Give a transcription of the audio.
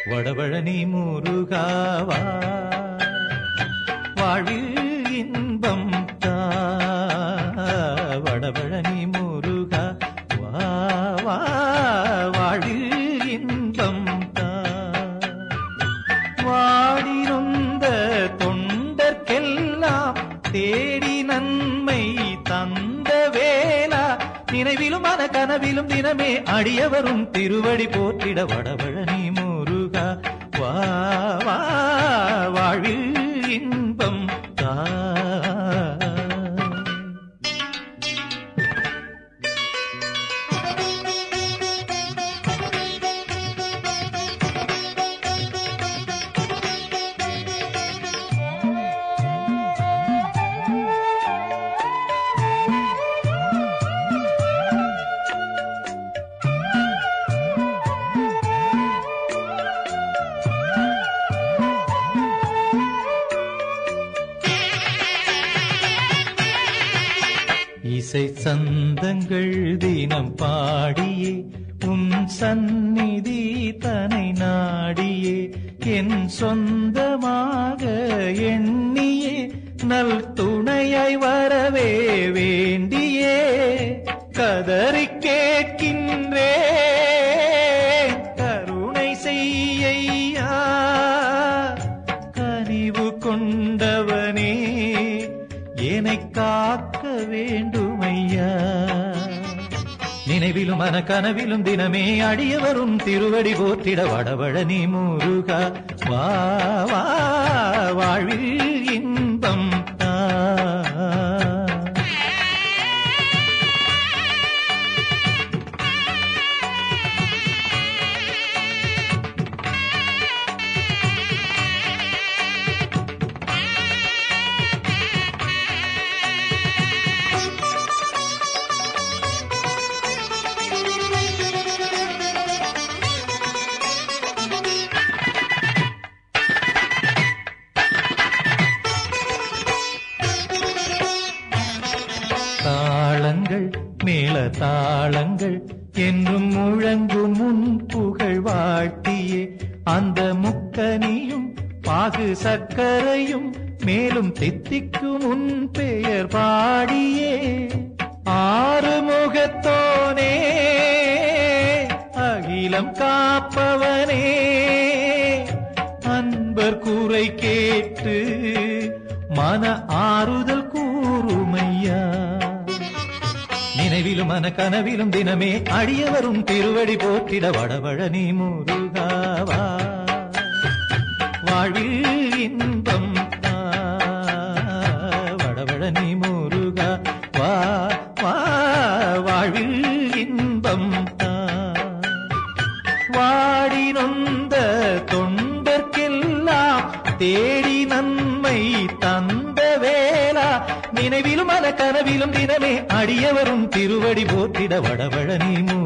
வடபழனி முருகாவா வாழ்வில் இன்பம் தா வடபழனி முருகா வா வா வாழ்வில் இன்பம் தா வாடிருந்த தொண்டர்க்கெல்லாம் தேடி நன்மை தந்த வேளா நினைவிலும் மன கனவிலும் தினமே அடியவரும் திருவடி போற்றிட வடபழனி முருகா வா வா வாழ்வில் இன்பம் தா இசை சந்தங்கள் தினம் பாடியே உன் சந்நிதி தனை நாடியே என் சொந்தமாக எண்ணியே நல் துணையாய் வரவே வேண்டியே கதறி கேட்கின்றே கருணை செய்யையா கனிவு கொண்டவனே என்னை காக்க வேண்டுமையா நினைவிலும் மன கனவிலும் தினமே அடியவரும் திருவடி போற்றிட வடவழனி முருகா வா வா வாழ்வில் இன்பம் தா தாளங்கள் மேல தாளங்கள் என்றும் முழங்கும் முன் புகழ் வாழ்த்தியே அந்த முக்கனியும் பாகு சர்க்கரையும் மேலும் தித்திக்கும் உன் பெயர் பாடியே ஆறுமுகத்தோனே அகிலம் காப்பவனே அன்பர் கூரை கேட்டு மன ஆறுதல் கூறுமையா நினைவிலும் மன கனவிலும் தினமே அடியவரும் திருவடி போற்றிட வடவழனி முருகாவா வாழ்வில் இன்பம் தா. வடவழனி முருகா வா வா வாழ்வில் இன்பம் தா. வாடி நொந்த தொண்டர்க்கெல்லாம் தேடி நன்மை தந்த வேளா நினைவிலும் மன கனவிலும் தினமே அடியவரும் திருவடி போற்றிட வடவழனி